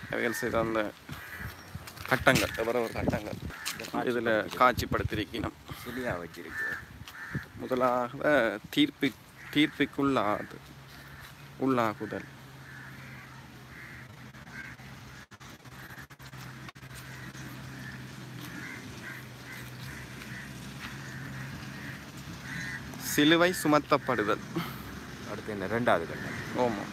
அவைகள் செய்த அந்த கட்டங்கள் எவரோ ஒரு கட்டங்கள் இதில் காட்சிப்படுத்தியிருக்கணும் சிலியா வச்சிருக்கு முதலாக தீர்ப்பு தீர்ப்புக்குள்ளாது உள்ளாகுதல் சிலுவை சுமத்தப்படுதல் அடுத்து என்ன ரெண்டாவது கட்டம் ஓமம்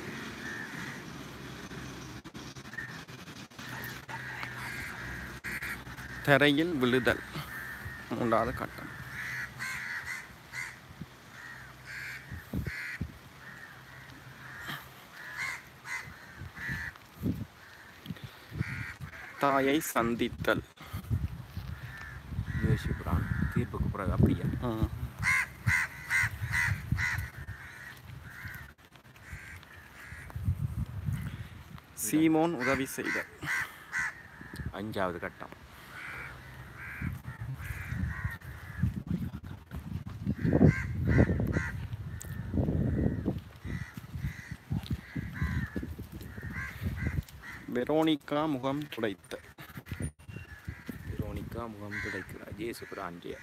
தரையில் விழுதல் மூன்றாவது கட்டம் தாயை சந்தித்தல் யோசிப்புறான் தீர்ப்புக்கு பிறகு அப்படியா ம். சீமோன் உதவி செய்தல் அஞ்சாவது கட்டம் வெரோனிகா முகம் துடைத்தல் வெரோனிகா முகம் துடைக்கிறார் ஜேசுபிரான் ஜெய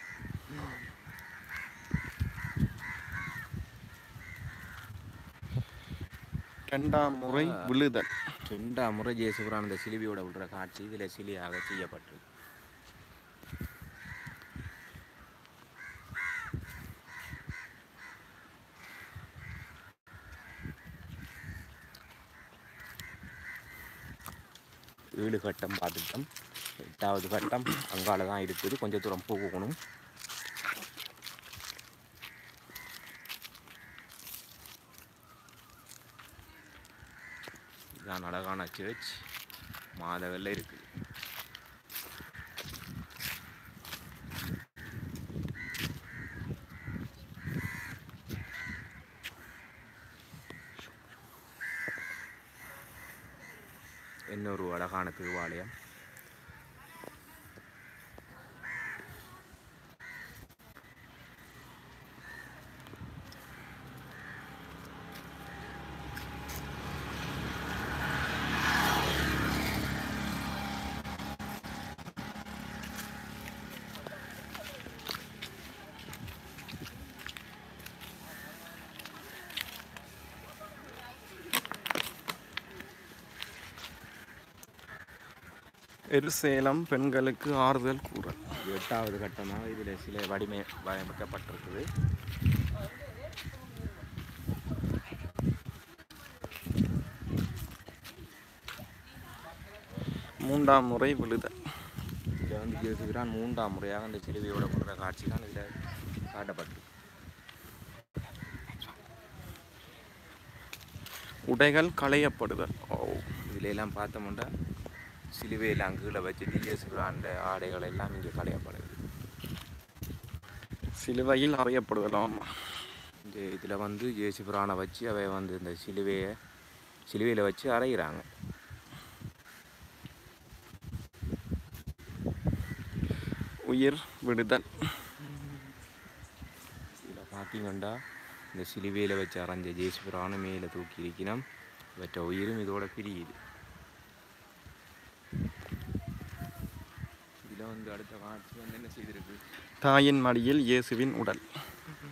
இரண்டாம் முறை விழுதல் ரெண்டாம் முறை ஜேசுபிரான் இந்த சிலுவையோட விடுற காட்சி இதில் சிலியாக செய்யப்பட்டிருக்கு ஏழு கட்டம் பார்த்துட்டோம் எட்டாவது கட்டம் அங்கால தான் இருக்குது கொஞ்சம் தூரம் போகணும் இதுதான் அழகான சர்ச் மாதவல்ல இருக்குது இன்னொரு அழகான திருவாலயம் எருசேலம் பெண்களுக்கு ஆறுதல் கூறல் இது எட்டாவது கட்டமாக இதில் சில வடிமை வடிவமைக்கப்பட்டிருக்குது மூன்றாம் முறை விழுதல் இதில் வந்து ஜேசுகிறான் மூன்றாம் முறையாக அந்த சிலுவையோட கொடுற காட்சி தான் இதில் காட்டப்பட்டிருக்கு உடைகள் களையப்படுதல் ஓ இதில் எல்லாம் பார்த்தோம்னா சிலுவையில் கீழே வச்சுட்டு இயேசுகிறான் அந்த ஆடைகள் எல்லாம் இங்கே களையப்படுது சிலுவையில் அறையப்படுதல் ஆமாம் இந்த இதில் வந்து இயேசு பிரானை வச்சு அவை வந்து இந்த சிலுவையை சிலுவையில் வச்சு அரைகிறாங்க உயிர் விடுதல் இதில் பார்த்தீங்கன்னா இந்த சிலுவையில் வச்சு அரைஞ்ச ஜேசு பிரானை மேலே தூக்கி இருக்கணும் இவற்றை உயிரும் இதோட பிரியுது இதில் வந்து அடுத்த காட்சி வந்து என்ன செய்திருக்கு தாயின் மடியில் இயேசுவின் உடல்